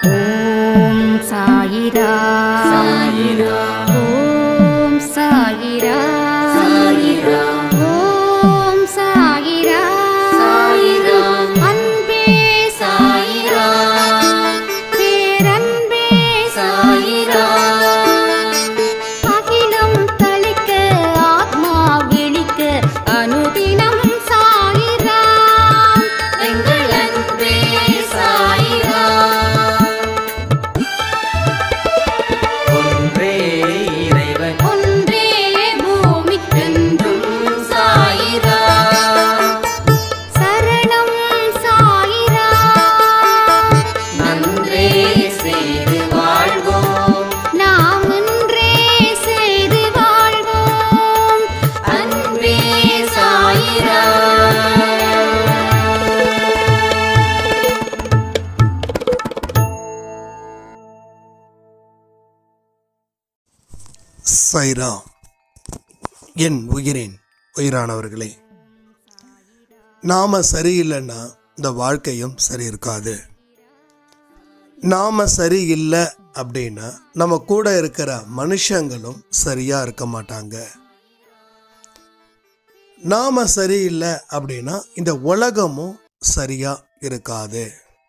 ஓம் சாயிரா சாயிரா ஓம் சாயிரா சாயிரா ஓம் சாயிரா சாயிரா அன்பே சாயிரா பேரன்பே சாயிரா அகிலம் தளிக்க ஆத்மா விழிக்க அனுதினம் சாயிரா எங்கள் அன்பே சாயிரா ஒன்றே இறைவன் ஒன்றே பூமிக்கென்றும் என்றும் சாயிரா சரணம் சாயிரா நன்றே செய்து வாழ்வோம் நாம் ஒன்றே செய்து வாழ்வோம் அன்பே சாயிரா சைரா என் உயிரின் உயிரானவர்களே நாம சரியில்லைன்னா இந்த வாழ்க்கையும் சரி இருக்காது நாம சரியில்லை அப்படின்னா நம்ம கூட இருக்கிற மனுஷங்களும் சரியா இருக்க மாட்டாங்க நாம சரியில்லை அப்படின்னா இந்த உலகமும் சரியா இருக்காது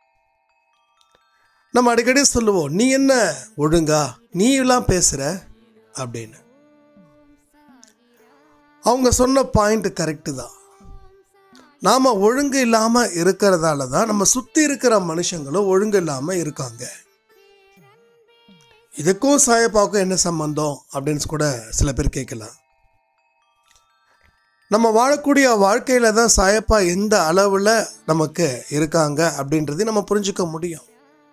நம்ம அடிக்கடி சொல்லுவோம் நீ என்ன ஒழுங்கா நீ எல்லாம் பேசுற அப்படின்னு அவங்க சொன்ன பாயிண்ட் கரெக்டு தான் நாம ஒழுங்கு இல்லாம இருக்கிறதால தான் நம்ம சுத்தி இருக்கிற மனுஷங்களும் ஒழுங்கு இல்லாம இருக்காங்க இதுக்கும் சாயப்பாவுக்கும் என்ன சம்பந்தம் அப்படின்னு கூட சில பேர் கேட்கலாம் நம்ம வாழக்கூடிய வாழ்க்கையில தான் சாயப்பா எந்த அளவுல நமக்கு இருக்காங்க அப்படின்றதையும் நம்ம புரிஞ்சுக்க முடியும்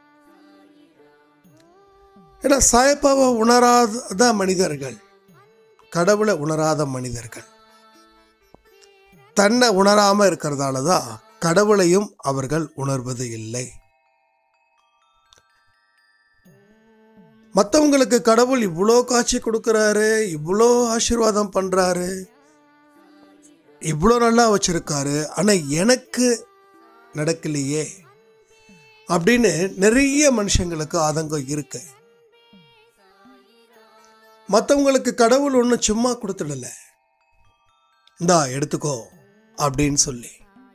ஏன்னா சாயப்பாவை உணராத மனிதர்கள் கடவுளை உணராத மனிதர்கள் தன்னை உணராம இருக்கிறதால தான் கடவுளையும் அவர்கள் உணர்வது இல்லை மற்றவங்களுக்கு கடவுள் இவ்வளோ காட்சி கொடுக்குறாரு இவ்வளோ ஆசீர்வாதம் பண்றாரு இவ்வளோ நல்லா வச்சிருக்காரு ஆனா எனக்கு நடக்கலையே அப்படின்னு நிறைய மனுஷங்களுக்கு ஆதங்கம் இருக்கு மற்றவங்களுக்கு கடவுள் ஒன்றும் சும்மா கொடுத்துடல இந்தா எடுத்துக்கோ அப்படின்னு சொல்லி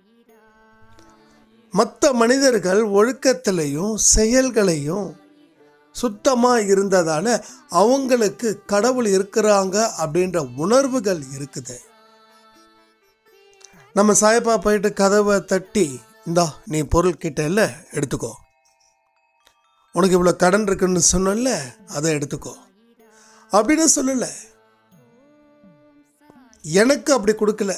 மற்ற மனிதர்கள் ஒழுக்கத்திலையும் செயல்களையும் சுத்தமாக இருந்ததால அவங்களுக்கு கடவுள் இருக்கிறாங்க அப்படின்ற உணர்வுகள் இருக்குது நம்ம சாயப்பா போயிட்டு கதவை தட்டி இந்தா நீ பொருள் கிட்ட இல்லை எடுத்துக்கோ உனக்கு இவ்வளோ கடன் இருக்குன்னு சொன்னல அதை எடுத்துக்கோ அப்படின்னு சொல்லல எனக்கு அப்படி கொடுக்கல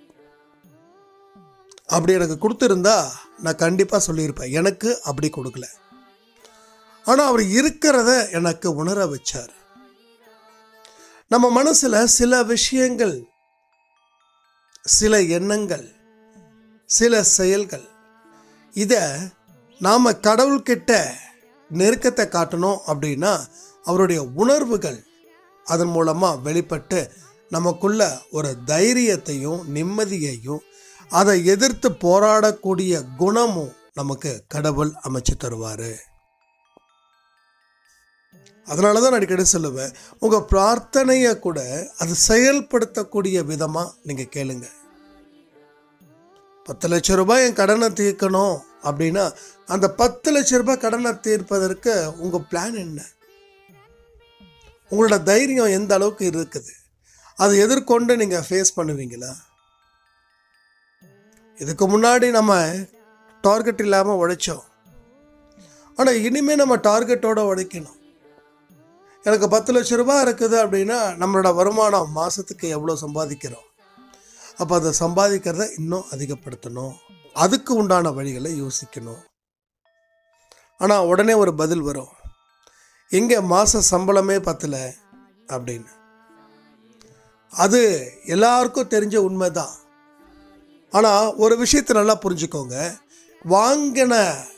அப்படி எனக்கு கொடுத்துருந்தா நான் கண்டிப்பா சொல்லியிருப்பேன் எனக்கு அப்படி கொடுக்கல ஆனா அவர் இருக்கிறத எனக்கு உணர வச்சார் நம்ம மனசுல சில விஷயங்கள் சில எண்ணங்கள் சில செயல்கள் இத நாம கடவுள்கிட்ட நெருக்கத்தை காட்டணும் அப்படின்னா அவருடைய உணர்வுகள் அதன் மூலமா வெளிப்பட்டு நமக்குள்ள ஒரு தைரியத்தையும் நிம்மதியையும் அதை எதிர்த்து போராடக்கூடிய குணமும் நமக்கு கடவுள் அமைச்சு தருவாரு அதனால தான் நான் அடிக்கடி சொல்லுவேன் உங்க பிரார்த்தனையை கூட அது செயல்படுத்தக்கூடிய விதமா நீங்க கேளுங்க பத்து லட்சம் ரூபாய் என் கடனை தீர்க்கணும் அப்படின்னா அந்த பத்து லட்சம் ரூபாய் கடனை தீர்ப்பதற்கு உங்க பிளான் என்ன உங்களோட தைரியம் எந்த அளவுக்கு இருக்குது அதை எதிர்கொண்டு நீங்க ஃபேஸ் பண்ணுவீங்களா இதுக்கு முன்னாடி நம்ம டார்கெட் இல்லாமல் உழைச்சோம் ஆனால் இனிமேல் நம்ம டார்கெட்டோட உழைக்கணும் எனக்கு பத்து லட்ச ரூபாய் இருக்குது அப்படின்னா நம்மளோட வருமானம் மாதத்துக்கு எவ்வளோ சம்பாதிக்கிறோம் அப்போ அதை சம்பாதிக்கிறத இன்னும் அதிகப்படுத்தணும் அதுக்கு உண்டான வழிகளை யோசிக்கணும் ஆனால் உடனே ஒரு பதில் வரும் எங்கே மாத சம்பளமே பத்தல அப்படின்னு அது எல்லாருக்கும் தெரிஞ்ச உண்மைதான் ஆனால் ஒரு விஷயத்தை நல்லா புரிஞ்சுக்கோங்க வாங்கின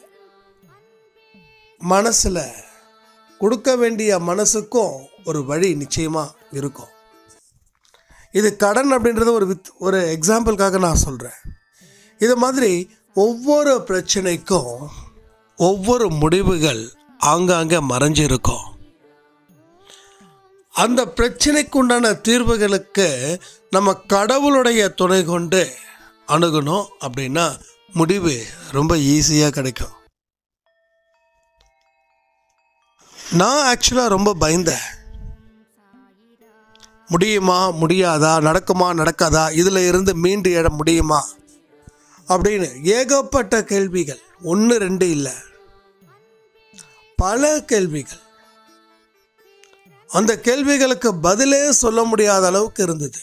மனசில் கொடுக்க வேண்டிய மனசுக்கும் ஒரு வழி நிச்சயமாக இருக்கும் இது கடன் அப்படின்றது ஒரு வித் ஒரு எக்ஸாம்பிளுக்காக நான் சொல்கிறேன் இது மாதிரி ஒவ்வொரு பிரச்சனைக்கும் ஒவ்வொரு முடிவுகள் ஆங்காங்கே மறைஞ்சிருக்கும் அந்த பிரச்சனைக்கு உண்டான தீர்வுகளுக்கு நம்ம கடவுளுடைய துணை கொண்டு அணுகணும் அப்படின்னா முடிவு ரொம்ப ஈஸியாக கிடைக்கும் நான் ஆக்சுவலாக ரொம்ப பயந்தேன் முடியுமா முடியாதா நடக்குமா நடக்காதா இதில் இருந்து மீண்டு எழ முடியுமா அப்படின்னு ஏகப்பட்ட கேள்விகள் ஒன்று ரெண்டு இல்லை பல கேள்விகள் அந்த கேள்விகளுக்கு பதிலே சொல்ல முடியாத அளவுக்கு இருந்தது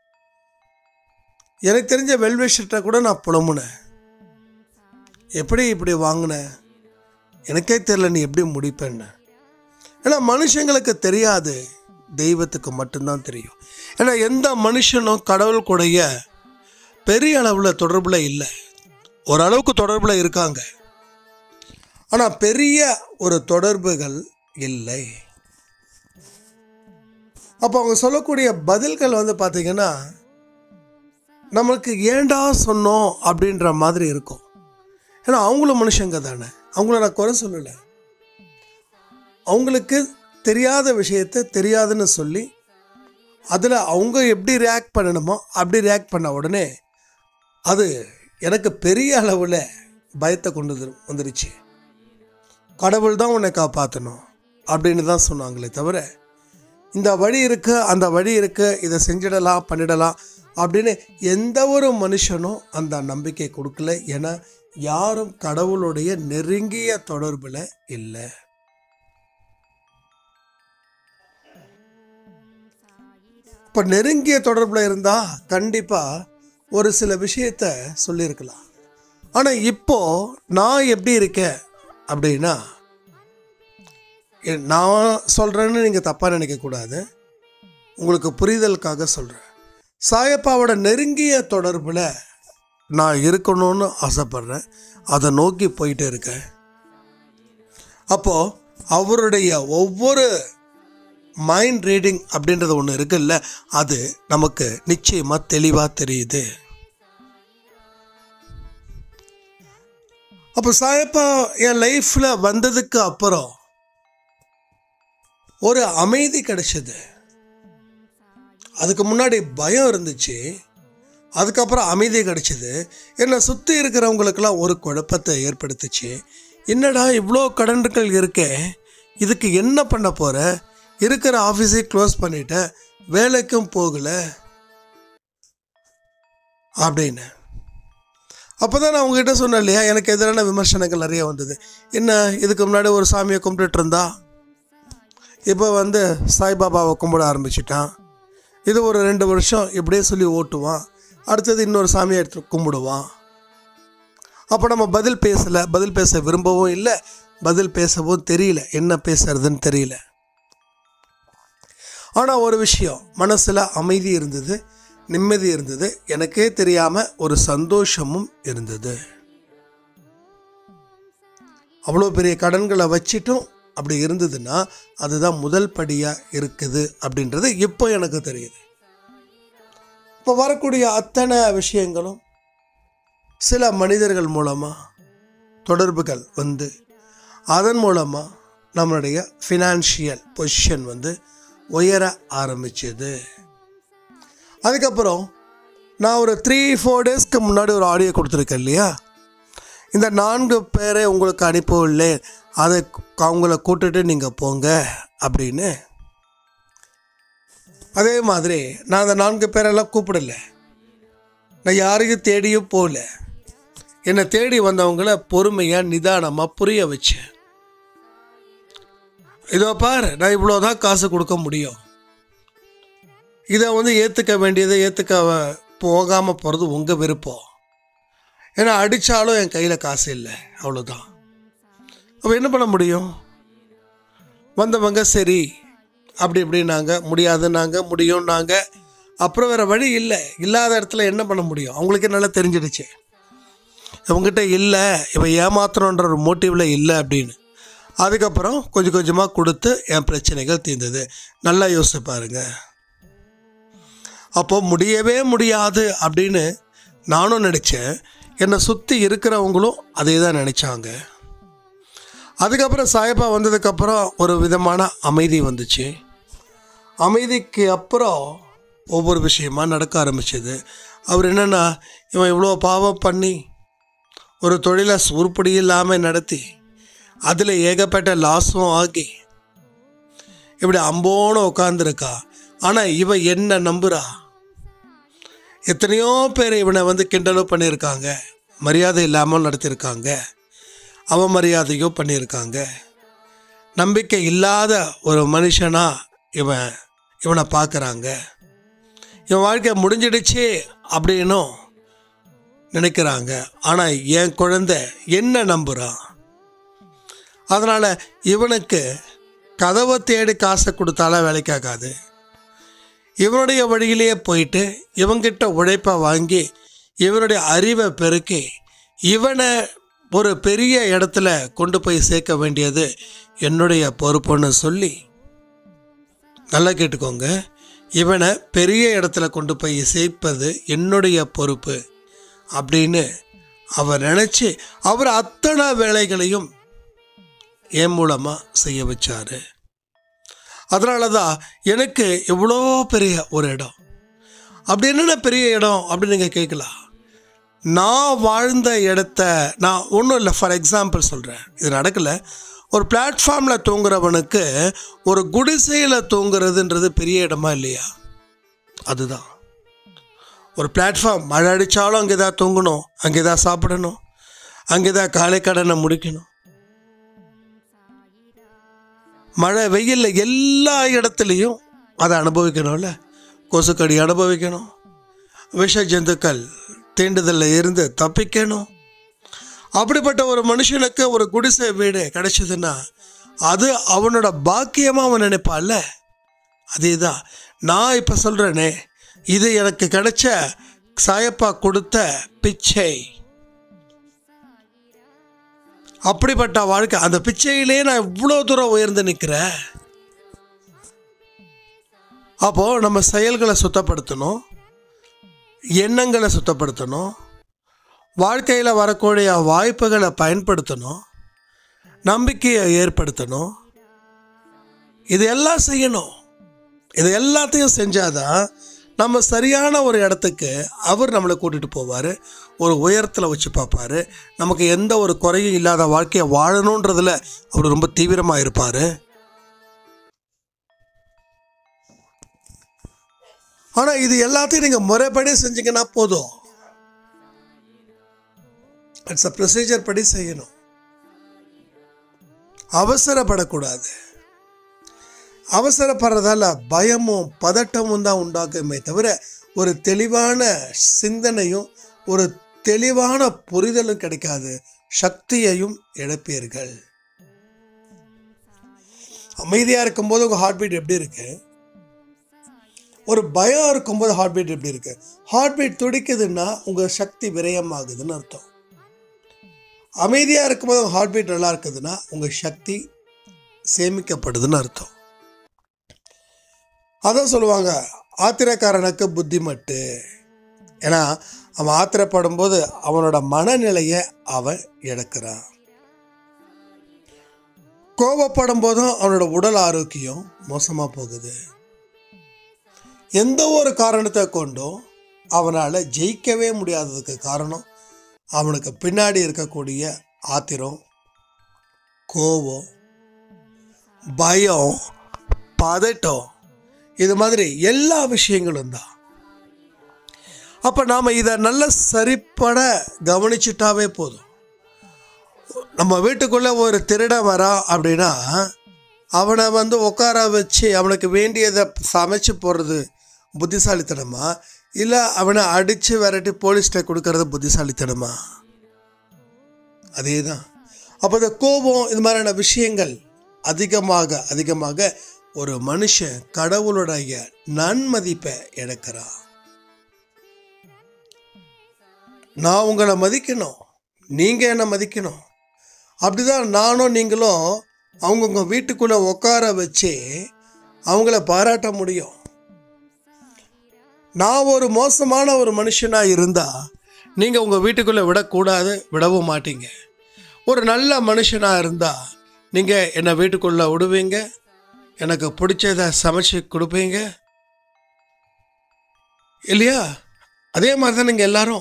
எனக்கு தெரிஞ்ச வெல்விஷர்கிட்ட கூட நான் புலம்புனேன் எப்படி இப்படி வாங்கினேன் எனக்கே தெரியல நீ எப்படி முடிப்பேன்னு ஏன்னா மனுஷங்களுக்கு தெரியாது தெய்வத்துக்கு மட்டும்தான் தெரியும் ஏன்னா எந்த மனுஷனும் கடவுள் கூடைய பெரிய அளவில் தொடர்பில் இல்லை ஓரளவுக்கு தொடர்பில் இருக்காங்க ஆனால் பெரிய ஒரு தொடர்புகள் இல்லை அப்போ அவங்க சொல்லக்கூடிய பதில்கள் வந்து பார்த்தீங்கன்னா நம்மளுக்கு ஏண்டா சொன்னோம் அப்படின்ற மாதிரி இருக்கும் ஏன்னா அவங்களும் மனுஷங்க தானே அவங்கள நான் குறை சொல்லலை அவங்களுக்கு தெரியாத விஷயத்தை தெரியாதுன்னு சொல்லி அதில் அவங்க எப்படி ரியாக்ட் பண்ணணுமோ அப்படி ரியாக்ட் பண்ண உடனே அது எனக்கு பெரிய அளவில் பயத்தை கொண்டு வந்து- வந்துருச்சு கடவுள் தான் உன்னை காப்பாற்றணும் அப்படின்னு தான் சொன்னாங்களே தவிர இந்த வழி இருக்கு அந்த வழி இருக்கு இதை செஞ்சிடலாம் பண்ணிடலாம் அப்படின்னு எந்த ஒரு மனுஷனும் அந்த நம்பிக்கை கொடுக்கல ஏன்னா யாரும் கடவுளுடைய நெருங்கிய தொடர்பில் இல்லை இப்போ நெருங்கிய தொடர்பில் இருந்தால் கண்டிப்பாக ஒரு சில விஷயத்த சொல்லியிருக்கலாம் ஆனால் இப்போ நான் எப்படி இருக்கேன் அப்படின்னா எ- நான் சொல்கிறேன்னு நீங்கள் தப்பாக நினைக்கக்கூடாது உங்களுக்கு புரிதலுக்காக சொல்கிறேன் சாயப்பாவோட நெருங்கிய தொடர்பில் நான் இருக்கணும்னு ஆசைப்பட்றேன் அதை நோக்கி போயிட்டே இருக்கேன் அப்போது அவருடைய ஒவ்வொரு மைண்ட் ரீடிங் அப்படின்றது ஒன்று இருக்குல்ல அது நமக்கு நிச்சயமாக தெளிவாக தெரியுது அப்போ சாயப்பா என் லைஃப்பில் வந்ததுக்கு அப்புறம் ஒரு அமைதி கிடைச்சது அதுக்கு முன்னாடி பயம் இருந்துச்சு அதுக்கப்புறம் அமைதி கிடைச்சது என்னை சுற்றி இருக்கிறவங்களுக்கெல்லாம் ஒரு குழப்பத்தை ஏற்படுத்துச்சு என்னடா இவ்வளோ கடன்கள் இருக்கே இதுக்கு என்ன பண்ண போகிற இருக்கிற ஆஃபீஸை க்ளோஸ் பண்ணிட்டேன் வேலைக்கும் போகல அப்படின்னு அப்போ தான் நான் உங்ககிட்ட சொன்னேன் இல்லையா எனக்கு எதிரான விமர்சனங்கள் நிறைய வந்தது என்ன இதுக்கு முன்னாடி ஒரு சாமியை கும்பிட்டுட்டு இருந்தா இப்போ வந்து சாய்பாபாவை கும்பிட ஆரம்பிச்சிட்டான் இது ஒரு ரெண்டு வருஷம் இப்படியே சொல்லி ஓட்டுவான் அடுத்தது இன்னொரு சாமியை எடுத்து கும்பிடுவான் அப்போ நம்ம பதில் பேசலை பதில் பேச விரும்பவும் இல்லை பதில் பேசவும் தெரியல என்ன பேசுறதுன்னு தெரியல ஆனால் ஒரு விஷயம் மனசில் அமைதி இருந்தது நிம்மதி இருந்தது எனக்கே தெரியாமல் ஒரு சந்தோஷமும் இருந்தது அவ்வளோ பெரிய கடன்களை வச்சிட்டும் அப்படி இருந்ததுன்னா அதுதான் முதல் படியாக இருக்குது அப்படின்றது இப்போ எனக்கு தெரியுது இப்போ வரக்கூடிய அத்தனை விஷயங்களும் சில மனிதர்கள் மூலமாக தொடர்புகள் வந்து அதன் மூலமாக நம்மளுடைய ஃபினான்ஷியல் பொசிஷன் வந்து உயர ஆரம்பிச்சது அதுக்கப்புறம் நான் ஒரு த்ரீ ஃபோர் டேஸ்க்கு முன்னாடி ஒரு ஆடியோ கொடுத்துருக்கேன் இல்லையா இந்த நான்கு பேரை உங்களுக்கு அனுப்பவில்லை அதை அவங்கள கூட்டுட்டு நீங்கள் போங்க அப்படின்னு அதே மாதிரி நான் அந்த நான்கு பேரெல்லாம் கூப்பிடல நான் யாரையும் தேடியும் போகல என்னை தேடி வந்தவங்கள பொறுமையாக நிதானமாக புரிய வச்சேன் இதோ பாரு நான் இவ்வளோதான் காசு கொடுக்க முடியும் இதை வந்து ஏற்றுக்க வேண்டியதை ஏற்றுக்க போகாமல் போகிறது உங்கள் விருப்பம் ஏன்னா அடித்தாலும் என் கையில் காசு இல்லை அவ்வளோதான் அப்போ என்ன பண்ண முடியும் வந்தவங்க சரி அப்படி இப்படின்னாங்க முடியாதுன்னாங்க முடியும்னாங்க அப்புறம் வேறு வழி இல்லை இல்லாத இடத்துல என்ன பண்ண முடியும் அவங்களுக்கே நல்லா தெரிஞ்சிடுச்சு இவங்ககிட்ட இல்லை இவன் ஏமாத்தணுன்ற ஒரு மோட்டிவில் இல்லை அப்படின்னு அதுக்கப்புறம் கொஞ்சம் கொஞ்சமாக கொடுத்து என் பிரச்சனைகள் தீர்ந்தது நல்லா யோசிச்சு பாருங்க அப்போ முடியவே முடியாது அப்படின்னு நானும் நினச்சேன் என்னை சுற்றி இருக்கிறவங்களும் அதே தான் நினச்சாங்க அதுக்கப்புறம் சாயப்பா வந்ததுக்கப்புறம் ஒரு விதமான அமைதி வந்துச்சு அமைதிக்கு அப்புறம் ஒவ்வொரு விஷயமா நடக்க ஆரம்பிச்சது அவர் என்னென்னா இவன் இவ்வளோ பாவம் பண்ணி ஒரு தொழிலை உருப்படி இல்லாமல் நடத்தி அதில் ஏகப்பட்ட லாஸும் ஆகி இப்படி அம்போன்னு உட்காந்துருக்கா ஆனால் இவன் என்ன நம்புறா எத்தனையோ பேர் இவனை வந்து கிண்டலும் பண்ணியிருக்காங்க மரியாதை இல்லாமல் நடத்தியிருக்காங்க அவமரியாதையோ பண்ணியிருக்காங்க நம்பிக்கை இல்லாத ஒரு மனுஷனா இவன் இவனை பார்க்குறாங்க இவன் வாழ்க்கை முடிஞ்சிடுச்சு அப்படின்னும் நினைக்கிறாங்க ஆனால் என் குழந்தை என்ன நம்புகிறான் அதனால் இவனுக்கு கதவை தேடி காசை கொடுத்தாலும் வேலைக்காகாது இவனுடைய வழியிலேயே போயிட்டு இவங்கிட்ட உழைப்பை வாங்கி இவனுடைய அறிவை பெருக்கி இவனை ஒரு பெரிய இடத்துல கொண்டு போய் சேர்க்க வேண்டியது என்னுடைய பொறுப்புன்னு சொல்லி நல்லா கேட்டுக்கோங்க இவனை பெரிய இடத்துல கொண்டு போய் சேர்ப்பது என்னுடைய பொறுப்பு அப்படின்னு அவர் நினச்சி அவர் அத்தனை வேலைகளையும் என் மூலமாக செய்ய வச்சாரு அதனால தான் எனக்கு எவ்வளோ பெரிய ஒரு இடம் அப்படி என்னென்ன பெரிய இடம் அப்படின்னு நீங்கள் கேட்கலாம் நான் வாழ்ந்த இடத்த நான் ஒன்றும் இல்லை ஃபார் எக்ஸாம்பிள் சொல்கிறேன் இது நடக்கலை ஒரு பிளாட்ஃபார்மில் தூங்குறவனுக்கு ஒரு குடிசையில் தூங்குறதுன்றது பெரிய இடமா இல்லையா அதுதான் ஒரு பிளாட்ஃபார்ம் மழை அடித்தாலும் அங்கே தான் தூங்கணும் அங்கே தான் சாப்பிடணும் அங்கே தான் காலை கடனை முடிக்கணும் மழை வெயிலில் எல்லா இடத்துலையும் அதை அனுபவிக்கணும்ல கொசுக்கடி அனுபவிக்கணும் விஷ ஜந்துக்கள் தீண்டுதலில் இருந்து தப்பிக்கணும் அப்படிப்பட்ட ஒரு மனுஷனுக்கு ஒரு குடிசை வீடு கிடைச்சதுன்னா அது அவனோட பாக்கியமாக அவன் நினைப்பான்ல அதே தான் நான் இப்போ சொல்கிறேனே இது எனக்கு கிடைச்ச சாயப்பா கொடுத்த பிச்சை அப்படிப்பட்ட வாழ்க்கை அந்த பிச்சையிலே நான் இவ்வளோ தூரம் உயர்ந்து நிற்கிறேன் அப்போது நம்ம செயல்களை சுத்தப்படுத்தணும் எண்ணங்களை சுத்தப்படுத்தணும் வாழ்க்கையில் வரக்கூடிய வாய்ப்புகளை பயன்படுத்தணும் நம்பிக்கையை ஏற்படுத்தணும் இது எல்லாம் செய்யணும் இது எல்லாத்தையும் செஞ்சாதான் நம்ம சரியான ஒரு இடத்துக்கு அவர் நம்மளை கூட்டிகிட்டு போவார் ஒரு உயரத்தில் வச்சு பார்ப்பாரு நமக்கு எந்த ஒரு குறையும் இல்லாத வாழ்க்கையை வாழணுன்றதுல அவர் ரொம்ப தீவிரமாக இருப்பார் ஆனால் இது எல்லாத்தையும் நீங்கள் முறைப்படி செஞ்சீங்கன்னா போதும் இட்ஸ் அ ப்ரொசீஜர் படி செய்யணும் அவசரப்படக்கூடாது அவசரப்படுறதால பயமும் பதட்டமும் தான் உண்டாக்குமே தவிர ஒரு தெளிவான சிந்தனையும் ஒரு தெளிவான புரிதலும் கிடைக்காது சக்தியையும் இழப்பீர்கள் அமைதியாக இருக்கும்போது உங்கள் ஹார்ட் பீட் எப்படி இருக்கு ஒரு பயம் இருக்கும்போது ஹார்ட் பீட் எப்படி இருக்கு ஹார்ட் பீட் துடிக்குதுன்னா உங்கள் சக்தி விரயமாகுதுன்னு அர்த்தம் அமைதியாக இருக்கும்போது உங்கள் ஹார்ட் பீட் நல்லா இருக்குதுன்னா உங்கள் சக்தி சேமிக்கப்படுதுன்னு அர்த்தம் அதான் சொல்லுவாங்க ஆத்திரக்காரனுக்கு புத்தி மட்டு ஏன்னா அவன் ஆத்திரப்படும் போது அவனோட மனநிலையை அவன் இழக்கிறான் கோபப்படும் போதும் அவனோட உடல் ஆரோக்கியம் மோசமாக போகுது எந்த ஒரு காரணத்தை கொண்டும் அவனால் ஜெயிக்கவே முடியாததுக்கு காரணம் அவனுக்கு பின்னாடி இருக்கக்கூடிய ஆத்திரம் கோபம் பயம் பதட்டம் இது மாதிரி எல்லா விஷயங்களும் தான் அப்போ நாம் இதை நல்ல சரிப்பட கவனிச்சிட்டாவே போதும் நம்ம வீட்டுக்குள்ளே ஒரு திருடன் வரான் அப்படின்னா அவனை வந்து உட்கார வச்சு அவனுக்கு வேண்டியதை சமைச்சு போடுறது புத்திசாலித்தனமா இல்லை அவனை அடித்து விரட்டி போலீஸ்கிட்ட கொடுக்கறது புத்திசாலித்தனமா அதே தான் அப்போ இந்த கோபம் இது மாதிரியான விஷயங்கள் அதிகமாக அதிகமாக ஒரு மனுஷன் கடவுளுடைய நன்மதிப்பை இழக்கிறான் நான் உங்களை மதிக்கணும் நீங்கள் என்னை மதிக்கணும் அப்படிதான் நானும் நீங்களும் அவங்கவுங்க வீட்டுக்குள்ளே உட்கார வச்சு அவங்கள பாராட்ட முடியும் நான் ஒரு மோசமான ஒரு மனுஷனாக இருந்தால் நீங்கள் உங்கள் வீட்டுக்குள்ளே விடக்கூடாது விடவும் மாட்டீங்க ஒரு நல்ல மனுஷனாக இருந்தால் நீங்கள் என்னை வீட்டுக்குள்ளே விடுவீங்க எனக்கு பிடிச்சத சமைச்சு கொடுப்பீங்க இல்லையா அதே மாதிரி தான் நீங்கள் எல்லாரும்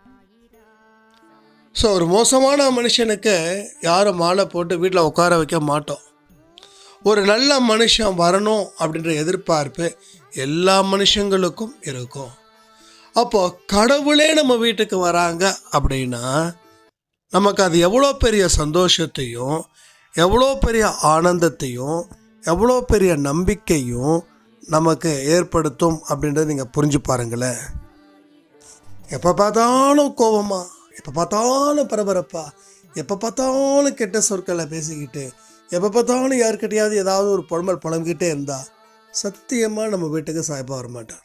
ஸோ ஒரு மோசமான மனுஷனுக்கு யாரும் மாலை போட்டு வீட்டில் உட்கார வைக்க மாட்டோம் ஒரு நல்ல மனுஷன் வரணும் அப்படின்ற எதிர்பார்ப்பு எல்லா மனுஷங்களுக்கும் இருக்கும் அப்போ கடவுளே நம்ம வீட்டுக்கு வராங்க அப்படின்னா நமக்கு அது எவ்வளோ பெரிய சந்தோஷத்தையும் எவ்வளோ பெரிய ஆனந்தத்தையும் எவ்வளோ பெரிய நம்பிக்கையும் நமக்கு ஏற்படுத்தும் அப்படின்றத நீங்கள் புரிஞ்சு பாருங்களேன் எப்போ பார்த்தாலும் கோபமா எப்போ பார்த்தாலும் பரபரப்பா எப்போ பார்த்தாலும் கெட்ட சொற்களை பேசிக்கிட்டு எப்போ பார்த்தாலும் யாருக்கிட்டையாவது ஏதாவது ஒரு புலம்பல் புலம்பிக்கிட்டே இருந்தா சத்தியமாக நம்ம வீட்டுக்கு சாய்ப்பா வர மாட்டார்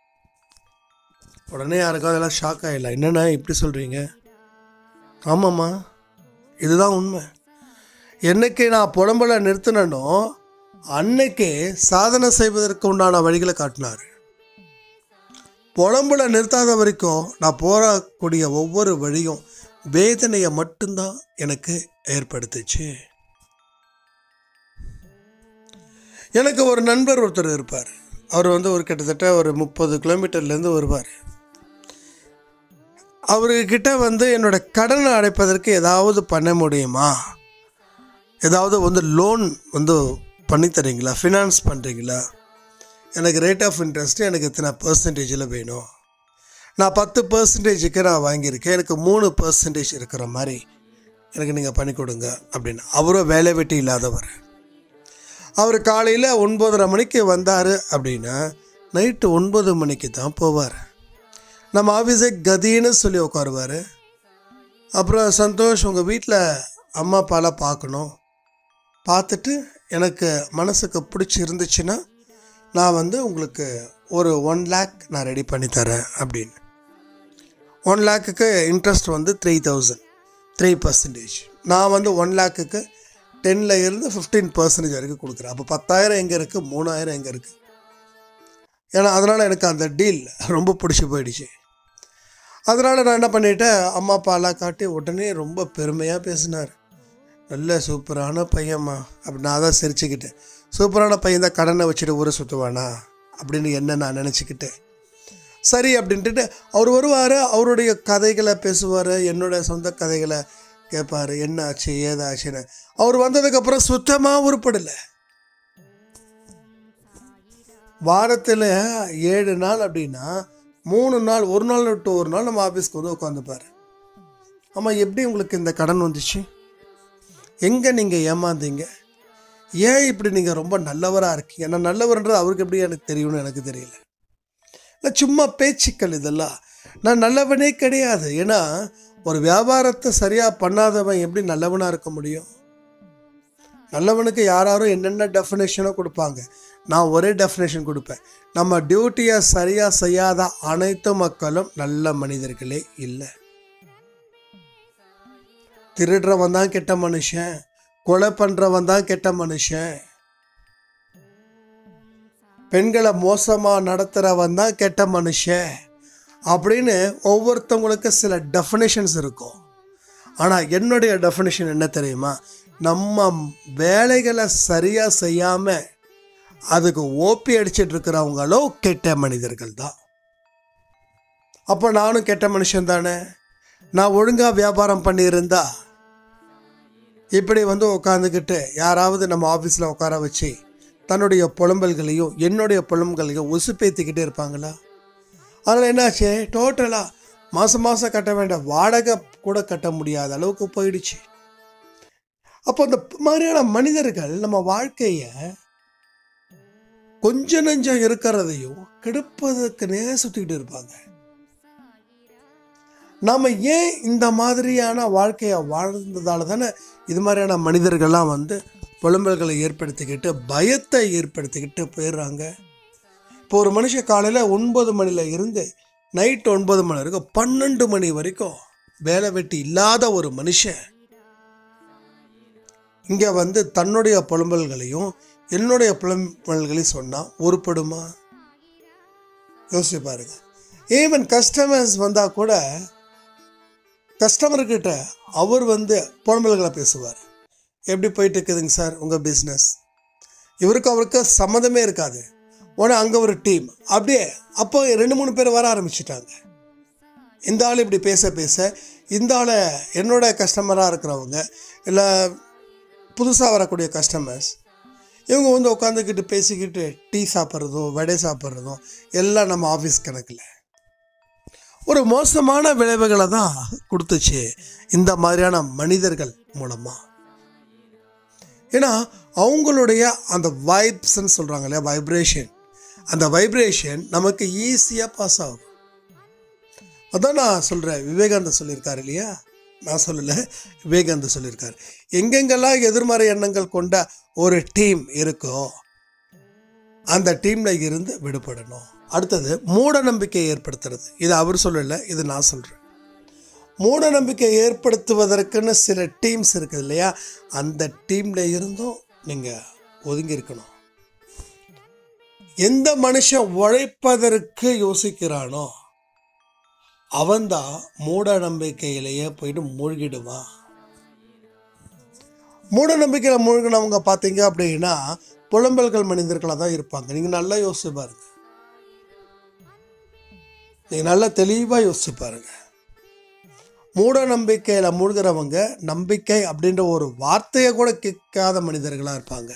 உடனே யாருக்காவது எல்லாம் ஷாக் ஆகிடலாம் என்னண்ணா இப்படி சொல்கிறீங்க ஆமாம்மா இதுதான் உண்மை என்னைக்கு நான் புலம்பலை நிறுத்தினனோ அன்னைக்கே சாதனை செய்வதற்கு உண்டான வழிகளை காட்டினார் புலம்புல நிறுத்தாத வரைக்கும் நான் போகக்கூடிய ஒவ்வொரு வழியும் வேதனையை மட்டும்தான் எனக்கு ஏற்படுத்துச்சு எனக்கு ஒரு நண்பர் ஒருத்தர் இருப்பார் அவர் வந்து ஒரு கிட்டத்தட்ட ஒரு முப்பது கிலோமீட்டர்லேருந்து வருவார் அவர்கிட்ட வந்து என்னோட கடனை அடைப்பதற்கு ஏதாவது பண்ண முடியுமா ஏதாவது வந்து லோன் வந்து பண்ணித் தரீங்களா ஃபினான்ஸ் பண்ணுறீங்களா எனக்கு ரேட் ஆஃப் இன்ட்ரெஸ்ட்டு எனக்கு இத்தனை பர்சன்டேஜில் வேணும் நான் பத்து பர்சன்டேஜுக்கு நான் வாங்கியிருக்கேன் எனக்கு மூணு பர்சன்டேஜ் இருக்கிற மாதிரி எனக்கு நீங்கள் பண்ணி கொடுங்க அப்படின்னு அவரும் வேலை வெட்டி இல்லாதவர் அவர் காலையில் ஒன்பதரை மணிக்கு வந்தார் அப்படின்னா நைட்டு ஒன்பது மணிக்கு தான் போவார் நம்ம ஆஃபீஸே கதின்னு சொல்லி உட்காருவார் அப்புறம் சந்தோஷ் உங்கள் வீட்டில் அம்மா அப்பாலாம் பார்க்கணும் பார்த்துட்டு எனக்கு மனசுக்கு பிடிச்சி இருந்துச்சுன்னா நான் வந்து உங்களுக்கு ஒரு ஒன் லேக் நான் ரெடி பண்ணி தரேன் அப்படின்னு ஒன் லேக்குக்கு இன்ட்ரெஸ்ட் வந்து த்ரீ தௌசண்ட் த்ரீ பர்சன்டேஜ் நான் வந்து ஒன் லேக்குக்கு டென்னில் இருந்து ஃபிஃப்டீன் பர்சன்டேஜ் வரைக்கும் கொடுக்குறேன் அப்போ பத்தாயிரம் எங்கே இருக்குது மூணாயிரம் எங்கே இருக்குது ஏன்னா அதனால் எனக்கு அந்த டீல் ரொம்ப பிடிச்சி போயிடுச்சு அதனால் நான் என்ன பண்ணிட்டேன் அம்மா அப்பாலாம் காட்டி உடனே ரொம்ப பெருமையாக பேசினார் நல்ல சூப்பரான பையன்மா அப்படி நான் தான் சிரிச்சுக்கிட்டேன் சூப்பரான பையன் தான் கடனை வச்சுட்டு ஊரை சுற்றுவானா அப்படின்னு என்ன நான் நினச்சிக்கிட்டேன் சரி அப்படின்ட்டு அவர் வருவார் அவருடைய கதைகளை பேசுவார் என்னோட சொந்த கதைகளை கேட்பார் என்ன ஆச்சு ஏதாச்சுன்னு அவர் வந்ததுக்கப்புறம் சுத்தமாக உருப்படலை வாரத்தில் ஏழு நாள் அப்படின்னா மூணு நாள் ஒரு நாள் விட்டு ஒரு நாள் நம்ம ஆஃபீஸ்க்கு வந்து உட்காந்துப்பார் ஆமாம் எப்படி உங்களுக்கு இந்த கடன் வந்துச்சு எங்கே நீங்கள் ஏமாந்தீங்க ஏன் இப்படி நீங்கள் ரொம்ப நல்லவராக இருக்கீங்க நான் நல்லவர்ன்றது அவருக்கு எப்படி எனக்கு தெரியும்னு எனக்கு தெரியல நான் சும்மா பேச்சுக்கள் இதெல்லாம் நான் நல்லவனே கிடையாது ஏன்னா ஒரு வியாபாரத்தை சரியாக பண்ணாதவன் எப்படி நல்லவனாக இருக்க முடியும் நல்லவனுக்கு யாராரும் என்னென்ன டெஃபினேஷனோ கொடுப்பாங்க நான் ஒரே டெஃபினேஷன் கொடுப்பேன் நம்ம டியூட்டியை சரியாக செய்யாத அனைத்து மக்களும் நல்ல மனிதர்களே இல்லை திருடுறவன் தான் கெட்ட மனுஷன் கொலை பண்ணுறவன் தான் கெட்ட மனுஷன் பெண்களை மோசமாக நடத்துகிறவன் தான் கெட்ட மனுஷன் அப்படின்னு ஒவ்வொருத்தவங்களுக்கு சில டெஃபினேஷன்ஸ் இருக்கும் ஆனால் என்னுடைய டெஃபினேஷன் என்ன தெரியுமா நம்ம வேலைகளை சரியாக செய்யாமல் அதுக்கு ஓப்பி அடிச்சிட்டு இருக்கிறவங்களோ கெட்ட மனிதர்கள் தான் அப்போ நானும் கெட்ட மனுஷன் தானே நான் ஒழுங்காக வியாபாரம் பண்ணியிருந்தா இப்படி வந்து உட்காந்துக்கிட்டு யாராவது நம்ம ஆஃபீஸில் உட்கார வச்சு தன்னுடைய புலம்பல்களையும் என்னுடைய புலம்பல்களையும் உசுப்பேத்திக்கிட்டே இருப்பாங்களா அதனால் என்னாச்சு டோட்டலாக மாதம் மாதம் கட்ட வேண்டிய வாடகை கூட கட்ட முடியாத அளவுக்கு போயிடுச்சு அப்போ இந்த மாதிரியான மனிதர்கள் நம்ம வாழ்க்கையை கொஞ்ச நெஞ்சம் இருக்கிறதையும் கெடுப்பதற்குனே சுற்றிக்கிட்டு இருப்பாங்க நாம் ஏன் இந்த மாதிரியான வாழ்க்கையை வாழ்ந்ததால தானே இது மாதிரியான மனிதர்கள்லாம் வந்து புலம்பல்களை ஏற்படுத்திக்கிட்டு பயத்தை ஏற்படுத்திக்கிட்டு போயிடுறாங்க இப்போ ஒரு மனுஷன் காலையில் ஒன்பது மணில இருந்து நைட் ஒன்பது மணி வரைக்கும் பன்னெண்டு மணி வரைக்கும் வேலை வெட்டி இல்லாத ஒரு மனுஷன் இங்கே வந்து தன்னுடைய புலம்பல்களையும் என்னுடைய புலம்பல்களையும் சொன்னால் உருப்படுமா யோசிச்சு பாருங்க ஈவன் கஸ்டமர்ஸ் வந்தால் கூட கஸ்டமர்கிட்ட அவர் வந்து புலம்பல்களை பேசுவார் எப்படி போயிட்டு இருக்குதுங்க சார் உங்கள் பிஸ்னஸ் இவருக்கு அவருக்கு சம்மந்தமே இருக்காது உடனே அங்கே ஒரு டீம் அப்படியே அப்போ ரெண்டு மூணு பேர் வர ஆரம்பிச்சிட்டாங்க இந்த ஆள் இப்படி பேச பேச இந்த ஆளை என்னோட கஸ்டமராக இருக்கிறவங்க இல்லை புதுசாக வரக்கூடிய கஸ்டமர்ஸ் இவங்க வந்து உட்காந்துக்கிட்டு பேசிக்கிட்டு டீ சாப்பிட்றதும் வடை சாப்பிட்றதும் எல்லாம் நம்ம ஆஃபீஸ் கணக்கில் ஒரு மோசமான விளைவுகளை தான் கொடுத்துச்சு இந்த மாதிரியான மனிதர்கள் மூலமாக ஏன்னா அவங்களுடைய அந்த வைப்ஸ்ன்னு சொல்கிறாங்க இல்லையா வைப்ரேஷன் அந்த வைப்ரேஷன் நமக்கு ஈஸியாக பாஸ் ஆகும் அதான் நான் சொல்கிறேன் விவேகானந்தர் சொல்லியிருக்காரு இல்லையா நான் சொல்லலை விவேகானந்தர் சொல்லியிருக்காரு எங்கெங்கெல்லாம் எதிர்மறை எண்ணங்கள் கொண்ட ஒரு டீம் இருக்கோ அந்த டீமில் இருந்து விடுபடணும் அடுத்தது மூட நம்பிக்கை ஏற்படுத்துறது இது அவர் சொல்லலை இது நான் சொல்கிறேன் மூட நம்பிக்கை ஏற்படுத்துவதற்குன்னு சில டீம்ஸ் இருக்குது இல்லையா அந்த டீமில் இருந்தும் நீங்கள் ஒதுங்கி இருக்கணும் எந்த மனுஷன் உழைப்பதற்கு யோசிக்கிறானோ அவன்தான் மூட நம்பிக்கையிலேயே போயிட்டு மூழ்கிடுவான் மூட நம்பிக்கையில் மூழ்கினவங்க பார்த்தீங்க அப்படின்னா புலம்பல்கள் மனிதர்களாக தான் இருப்பாங்க நீங்கள் நல்லா யோசிச்சு பாருங்க நீங்கள் நல்லா தெளிவாக யோசிச்சு பாருங்க மூட நம்பிக்கையில் மூழ்கிறவங்க நம்பிக்கை அப்படின்ற ஒரு வார்த்தையை கூட கேட்காத மனிதர்களாக இருப்பாங்க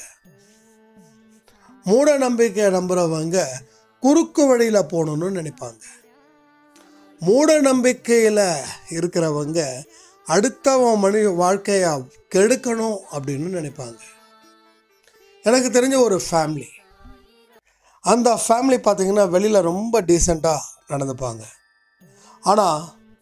மூட நம்பிக்கையை நம்புகிறவங்க குறுக்கு வழியில் போகணும்னு நினைப்பாங்க மூட நம்பிக்கையில் இருக்கிறவங்க அடுத்தவன் மனி வாழ்க்கையை கெடுக்கணும் அப்படின்னு நினைப்பாங்க எனக்கு தெரிஞ்ச ஒரு ஃபேமிலி அந்த ஃபேமிலி பார்த்தீங்கன்னா வெளியில் ரொம்ப டீசெண்டாக நடந்துப்பாங்க ஆனால்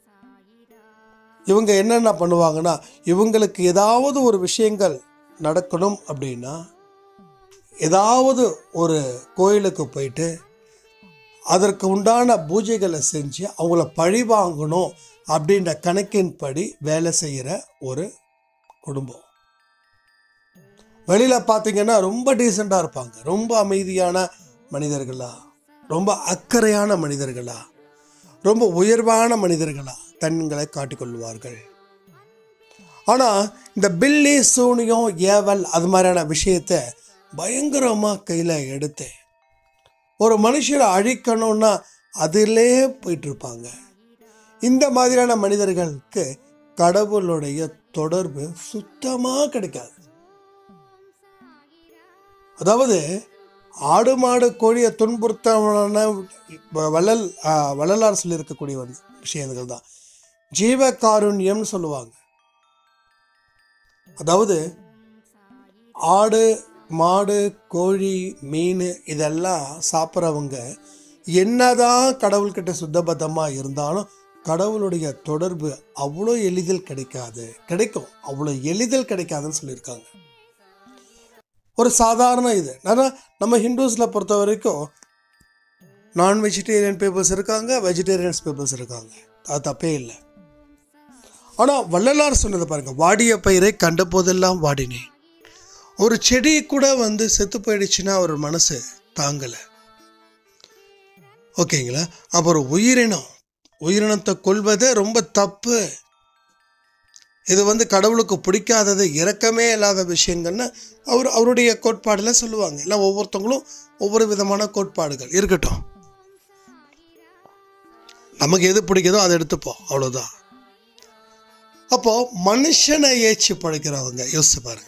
இவங்க என்னென்ன பண்ணுவாங்கன்னா இவங்களுக்கு ஏதாவது ஒரு விஷயங்கள் நடக்கணும் அப்படின்னா ஏதாவது ஒரு கோயிலுக்கு போயிட்டு அதற்கு உண்டான பூஜைகளை செஞ்சு அவங்கள பழி வாங்கணும் அப்படின்ற கணக்கின்படி வேலை செய்கிற ஒரு குடும்பம் வெளியில் பார்த்தீங்கன்னா ரொம்ப டீசெண்டாக இருப்பாங்க ரொம்ப அமைதியான மனிதர்களா ரொம்ப அக்கறையான மனிதர்களா ரொம்ப உயர்வான மனிதர்களா தன்களை காட்டிக்கொள்வார்கள் ஆனால் இந்த பில்லி சூனியம் ஏவல் அது மாதிரியான விஷயத்தை பயங்கரமாக கையில் எடுத்து ஒரு மனுஷரை அழிக்கணும்னா அதிலே போயிட்டு இருப்பாங்க இந்த மாதிரியான மனிதர்களுக்கு கடவுளுடைய தொடர்பு சுத்தமாக கிடைக்காது அதாவது ஆடு மாடு கோழியை துன்புறுத்தவன வள்ளல் ஆ, வள்ளலார் சொல்லியிருக்கக்கூடிய வந்து விஷயங்கள் தான் ஜீவகாருண்யம்னு சொல்லுவாங்க அதாவது ஆடு மாடு கோழி மீன் இதெல்லாம் சாப்பிட்றவங்க என்னதான் கடவுள்கிட்ட சுத்தபத்தமாக இருந்தாலும் கடவுளுடைய தொடர்பு அவ்வளோ எளிதில் கிடைக்காது கிடைக்கும் அவ்வளோ எளிதில் கிடைக்காதுன்னு சொல்லியிருக்காங்க ஒரு சாதாரண இது ஆனா நம்ம ஹிந்துஸில் பொறுத்த வரைக்கும் நான் வெஜிடேரியன் பீப்புள்ஸ் இருக்காங்க வெஜிடேரியன்ஸ் பீப்புள்ஸ் இருக்காங்க அது தப்பே இல்லை ஆனால் வள்ளலார் சொன்னது பாருங்க வாடிய பயிரை கண்ட போதெல்லாம் வாடினேன் ஒரு செடி கூட வந்து செத்து போயிடுச்சுன்னா ஒரு மனசு தாங்கலை ஓகேங்களா அப்புறம் உயிரினம் உயிரினத்தை கொள்வது ரொம்ப தப்பு இது வந்து கடவுளுக்கு பிடிக்காதது இரக்கமே இல்லாத விஷயங்கள்னு அவர் அவருடைய கோட்பாடில் சொல்லுவாங்க இல்லை ஒவ்வொருத்தவங்களும் ஒவ்வொரு விதமான கோட்பாடுகள் இருக்கட்டும் நமக்கு எது பிடிக்குதோ அதை எடுத்துப்போம் அவ்வளோதான் அப்போ மனுஷனை ஏச்சு பழைக்கிறவங்க யோசிச்சு பாருங்க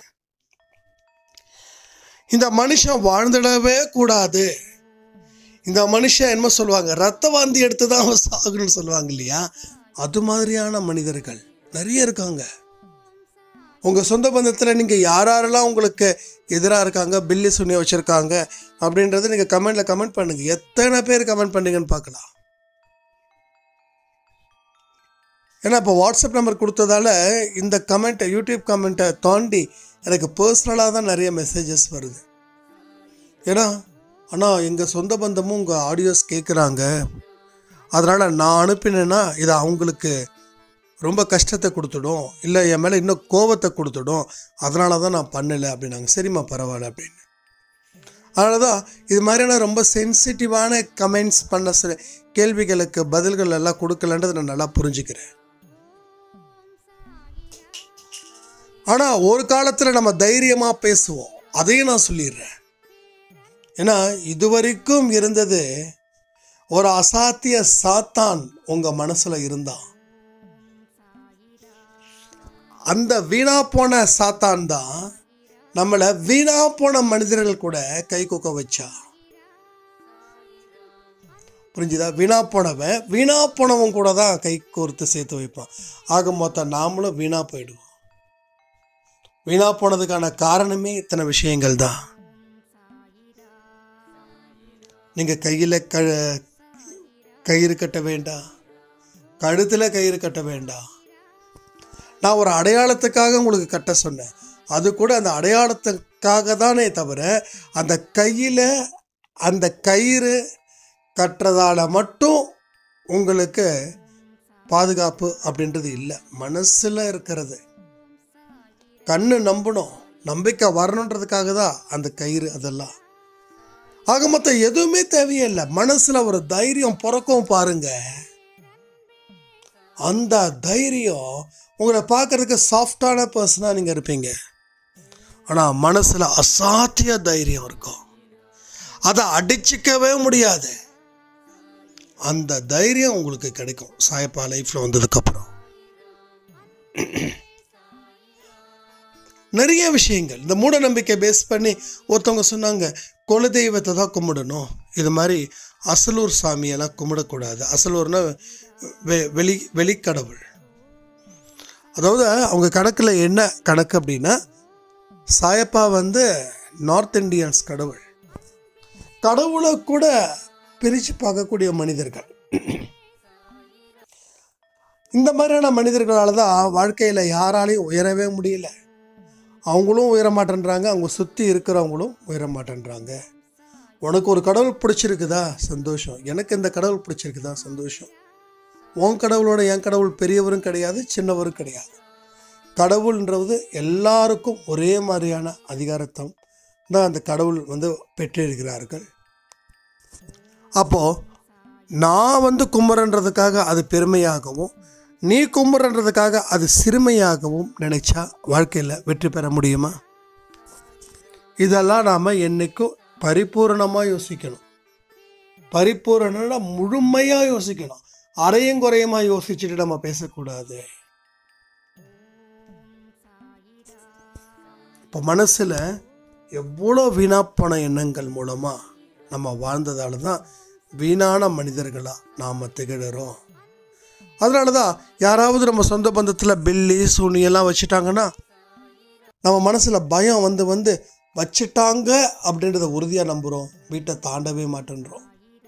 இந்த மனுஷன் வாழ்ந்துடவே கூடாது இந்த மனுஷன் என்ன சொல்லுவாங்க ரத்த வாந்தி எடுத்து தான் அவன் சாகணும்னு சொல்லுவாங்க இல்லையா அது மாதிரியான மனிதர்கள் நிறைய இருக்காங்க உங்கள் சொந்த பந்தத்தில் நீங்கள் யார் யாரெல்லாம் உங்களுக்கு எதிராக இருக்காங்க பில்லி சுண்ணி வச்சுருக்காங்க அப்படின்றத நீங்கள் கமெண்டில் கமெண்ட் பண்ணுங்கள் எத்தனை பேர் கமெண்ட் பண்ணீங்கன்னு பார்க்கலாம் ஏன்னா இப்போ வாட்ஸ்அப் நம்பர் கொடுத்ததால இந்த கமெண்ட்டை யூடியூப் கமெண்ட்டை தாண்டி எனக்கு பர்சனலாக தான் நிறைய மெசேஜஸ் வருது ஏன்னா ஆனால் எங்கள் சொந்த பந்தமும் உங்கள் ஆடியோஸ் கேட்குறாங்க அதனால் நான் அனுப்பினேன்னா இது அவங்களுக்கு ரொம்ப கஷ்டத்தை கொடுத்துடும் இல்லை என் மேலே இன்னும் கோபத்தை கொடுத்துடும் அதனால தான் நான் பண்ணலை அப்படின்னாங்க சரிம்மா பரவாயில்ல அப்படின்னு அதனால தான் இது மாதிரியான ரொம்ப சென்சிட்டிவான கமெண்ட்ஸ் பண்ண சில கேள்விகளுக்கு பதில்கள் எல்லாம் கொடுக்கலன்றதை நான் நல்லா புரிஞ்சுக்கிறேன் ஆனால் ஒரு காலத்தில் நம்ம தைரியமாக பேசுவோம் அதையும் நான் சொல்லிடுறேன் ஏன்னா இதுவரைக்கும் இருந்தது ஒரு அசாத்திய சாத்தான் உங்கள் மனசில் இருந்தான் அந்த வீணா போன சாத்தான் தான் நம்மளை வீணா போன மனிதர்கள் கூட கை குக்க வச்சா புரிஞ்சுதா வீணா போனவன் வீணா போனவன் கூட தான் கை கோர்த்து சேர்த்து வைப்பான் ஆக மொத்தம் நாமளும் வீணா போயிடுவோம் வீணா போனதுக்கான காரணமே இத்தனை விஷயங்கள் தான் நீங்கள் கையில் க கயிறு கட்ட வேண்டாம் கழுத்தில் கயிறு கட்ட வேண்டாம் நான் ஒரு அடையாளத்துக்காக உங்களுக்கு கட்ட சொன்னேன் அது கூட அந்த அடையாளத்துக்காக தானே தவிர அந்த கையில் அந்த கயிறு கட்டுறதால மட்டும் உங்களுக்கு பாதுகாப்பு அப்படின்றது இல்லை மனசில் இருக்கிறது கண்ணு நம்பணும் நம்பிக்கை வரணுன்றதுக்காக தான் அந்த கயிறு அதெல்லாம் ஆக மொத்தம் எதுவுமே தேவையில்லை மனசில் ஒரு தைரியம் பிறக்கும் பாருங்க அந்த தைரியம் உங்களை பார்க்கறதுக்கு சாஃப்டான பர்சனாக நீங்கள் இருப்பீங்க ஆனால் மனசில் அசாத்திய தைரியம் இருக்கும் அதை அடிச்சிக்கவே முடியாது அந்த தைரியம் உங்களுக்கு கிடைக்கும் சாயப்பா லைஃப்பில் வந்ததுக்கப்புறம் நிறைய விஷயங்கள் இந்த மூட நம்பிக்கை பேஸ் பண்ணி ஒருத்தவங்க சொன்னாங்க குலதெய்வத்தை தான் கும்பிடணும் இது மாதிரி அசலூர் சாமியெல்லாம் கும்பிடக்கூடாது அசலூர்னா வெ வெளி வெளிக்கடவுள் அதாவது அவங்க கணக்கில் என்ன கணக்கு அப்படின்னா சாயப்பா வந்து நார்த் இந்தியன்ஸ் கடவுள் கடவுளை கூட பிரித்து பார்க்கக்கூடிய மனிதர்கள் இந்த மாதிரியான மனிதர்களால் தான் வாழ்க்கையில் யாராலையும் உயரவே முடியல அவங்களும் உயர மாட்டேன்றாங்க அவங்க சுற்றி இருக்கிறவங்களும் உயர மாட்டேன்றாங்க உனக்கு ஒரு கடவுள் பிடிச்சிருக்குதா சந்தோஷம் எனக்கு இந்த கடவுள் பிடிச்சிருக்குதா சந்தோஷம் உன் கடவுளோட என் கடவுள் பெரியவரும் கிடையாது சின்னவரும் கிடையாது கடவுள்ன்றது எல்லாருக்கும் ஒரே மாதிரியான அதிகாரத்தம் தான் அந்த கடவுள் வந்து பெற்றிருக்கிறார்கள் அப்போது நான் வந்து கும்புறன்றதுக்காக அது பெருமையாகவும் நீ கும்புறன்றதுக்காக அது சிறுமையாகவும் நினைச்சா வாழ்க்கையில் வெற்றி பெற முடியுமா இதெல்லாம் நாம் என்னைக்கும் பரிபூரணமாக யோசிக்கணும் பரிபூரணம்னா முழுமையாக யோசிக்கணும் அரையும் குறையுமா யோசிச்சுட்டு நம்ம பேசக்கூடாது இப்போ மனசில் எவ்வளோ வீணாப்போன எண்ணங்கள் மூலமாக நம்ம வாழ்ந்ததால தான் வீணான மனிதர்களாக நாம் திகழறோம் அதனால தான் யாராவது நம்ம சொந்த பந்தத்தில் பில்லி சூனியெல்லாம் வச்சுட்டாங்கன்னா நம்ம மனசில் பயம் வந்து வந்து வச்சுட்டாங்க அப்படின்றத உறுதியாக நம்புகிறோம் வீட்டை தாண்டவே மாட்டேன்றோம்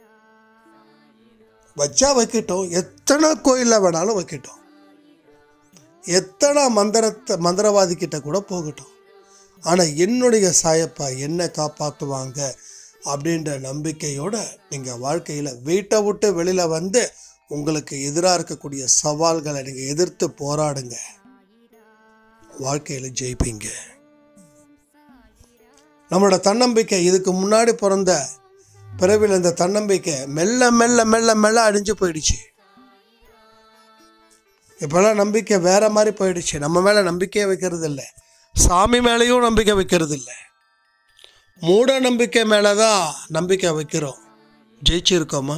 வச்சா வைக்கட்டும் எத்தனை கோயிலில் வேணாலும் வைக்கட்டும் எத்தனை மந்திரத்தை மந்திரவாதி கிட்ட கூட போகட்டும் ஆனால் என்னுடைய சாயப்பா என்ன காப்பாற்றுவாங்க அப்படின்ற நம்பிக்கையோட நீங்கள் வாழ்க்கையில் வீட்டை விட்டு வெளியில் வந்து உங்களுக்கு எதிராக இருக்கக்கூடிய சவால்களை நீங்கள் எதிர்த்து போராடுங்க வாழ்க்கையில் ஜெயிப்பீங்க நம்மளோட தன்னம்பிக்கை இதுக்கு முன்னாடி பிறந்த பிறவியில் இந்த தன்னம்பிக்கை மெல்ல மெல்ல மெல்ல மெல்ல அழிஞ்சு போயிடுச்சு இப்போல்லாம் நம்பிக்கை வேற மாதிரி போயிடுச்சு நம்ம மேலே நம்பிக்கையே வைக்கிறது இல்லை சாமி மேலேயும் நம்பிக்கை வைக்கிறது இல்லை மூட நம்பிக்கை மேலே தான் நம்பிக்கை வைக்கிறோம் ஜெயிச்சிருக்கோமா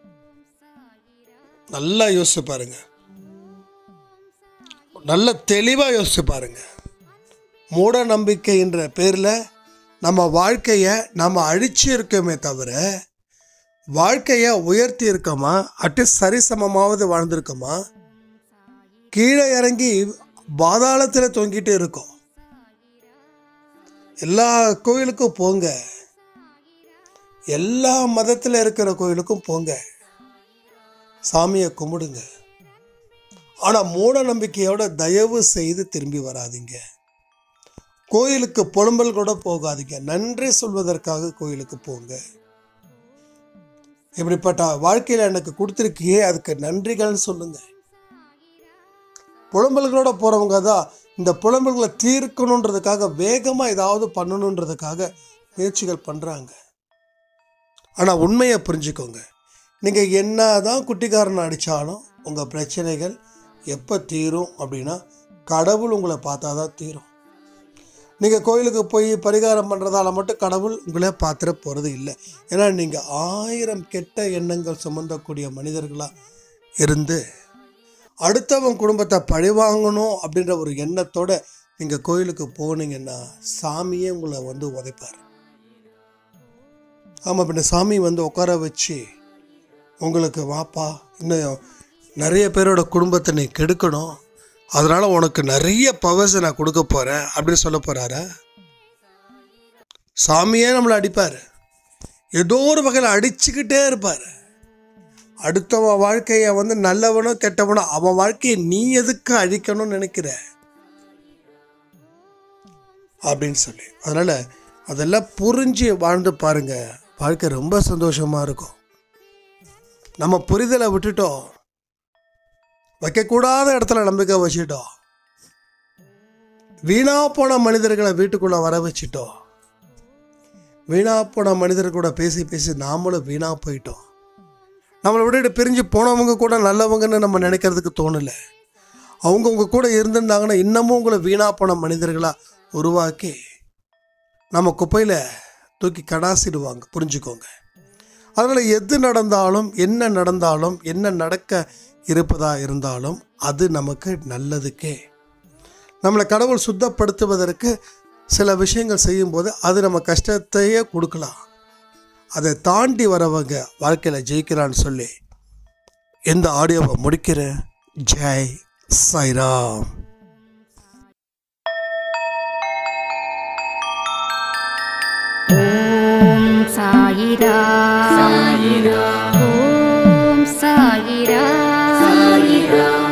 நல்லா யோசிச்சு பாருங்க நல்ல தெளிவாக யோசிச்சு பாருங்க மூட நம்பிக்கைன்ற பேரில் நம்ம வாழ்க்கையை நம்ம அழிச்சு இருக்கோமே தவிர வாழ்க்கையை உயர்த்தி இருக்கோமா அட்லீஸ்ட் சரிசமமாவது வாழ்ந்திருக்கோமா கீழே இறங்கி பாதாளத்தில் தொங்கிட்டு இருக்கோம் எல்லா கோயிலுக்கும் போங்க எல்லா மதத்தில் இருக்கிற கோயிலுக்கும் போங்க சாமியை கும்பிடுங்க ஆனால் மூட நம்பிக்கையோட தயவு செய்து திரும்பி வராதீங்க கோயிலுக்கு புலம்பல் கூட போகாதீங்க நன்றி சொல்வதற்காக கோயிலுக்கு போங்க இப்படிப்பட்ட வாழ்க்கையில் எனக்கு கொடுத்துருக்கியே அதுக்கு நன்றிகள்னு சொல்லுங்க புலம்பல்களோட போகிறவங்க தான் இந்த புலம்பல்களை தீர்க்கணுன்றதுக்காக வேகமாக ஏதாவது பண்ணணுன்றதுக்காக முயற்சிகள் பண்ணுறாங்க ஆனால் உண்மையை புரிஞ்சுக்கோங்க நீங்கள் என்ன தான் குட்டிக்காரன் அடித்தாலும் உங்கள் பிரச்சனைகள் எப்போ தீரும் அப்படின்னா கடவுள் உங்களை பார்த்தா தான் தீரும் நீங்கள் கோயிலுக்கு போய் பரிகாரம் பண்ணுறதால மட்டும் கடவுள் உங்களை பார்த்துட போகிறது இல்லை ஏன்னா நீங்கள் ஆயிரம் கெட்ட எண்ணங்கள் சுமந்தக்கூடிய மனிதர்களாக இருந்து அடுத்தவன் குடும்பத்தை பழிவாங்கணும் அப்படின்ற ஒரு எண்ணத்தோட நீங்கள் கோயிலுக்கு போனீங்கன்னா சாமியே உங்களை வந்து உதைப்பார் ஆமாம் பின்ன சாமி வந்து உட்கார வச்சு உங்களுக்கு வாப்பா இன்னும் நிறைய பேரோட குடும்பத்தை நீ கெடுக்கணும் அதனால் உனக்கு நிறைய பவர்ஸை நான் கொடுக்க போகிறேன் அப்படின்னு சொல்ல போகிறாரா சாமியே நம்மளை அடிப்பார் ஏதோ ஒரு வகையில் அடிச்சுக்கிட்டே இருப்பார் அடுத்தவன் வாழ்க்கையை வந்து நல்லவனோ கெட்டவனோ அவன் வாழ்க்கையை நீ எதுக்கு அழிக்கணும்னு நினைக்கிற அப்படின்னு சொல்லி அதனால் அதெல்லாம் புரிஞ்சு வாழ்ந்து பாருங்க வாழ்க்கை ரொம்ப சந்தோஷமாக இருக்கும் நம்ம புரிதலை விட்டுட்டோம் வைக்கக்கூடாத இடத்துல நம்பிக்கை வச்சுட்டோம் வீணா போன மனிதர்களை வீட்டுக்குள்ளே வர வச்சுட்டோம் வீணா போன மனிதர் கூட பேசி பேசி நாமளும் வீணா போயிட்டோம் நம்மளை விட்டுட்டு பிரிஞ்சு போனவங்க கூட நல்லவங்கன்னு நம்ம நினைக்கிறதுக்கு தோணலை அவங்க உங்க கூட இருந்திருந்தாங்கன்னா இன்னமும் உங்களை வீணா போன மனிதர்களாக உருவாக்கி நம்ம குப்பையில் தூக்கி கடாசிடுவாங்க புரிஞ்சுக்கோங்க அதனால் எது நடந்தாலும் என்ன நடந்தாலும் என்ன நடக்க இருப்பதா இருந்தாலும் அது நமக்கு நல்லதுக்கே நம்மளை கடவுள் சுத்தப்படுத்துவதற்கு சில விஷயங்கள் செய்யும்போது அது நம்ம கஷ்டத்தையே கொடுக்கலாம் அதை தாண்டி வரவங்க வாழ்க்கையில் ஜெயிக்கிறான்னு சொல்லி இந்த ஆடியோவை முடிக்கிறேன் ஜெய் சாய்ராம் ஓம் சாயிரா சாயிரா ஓம் சாயிரா சாயிரா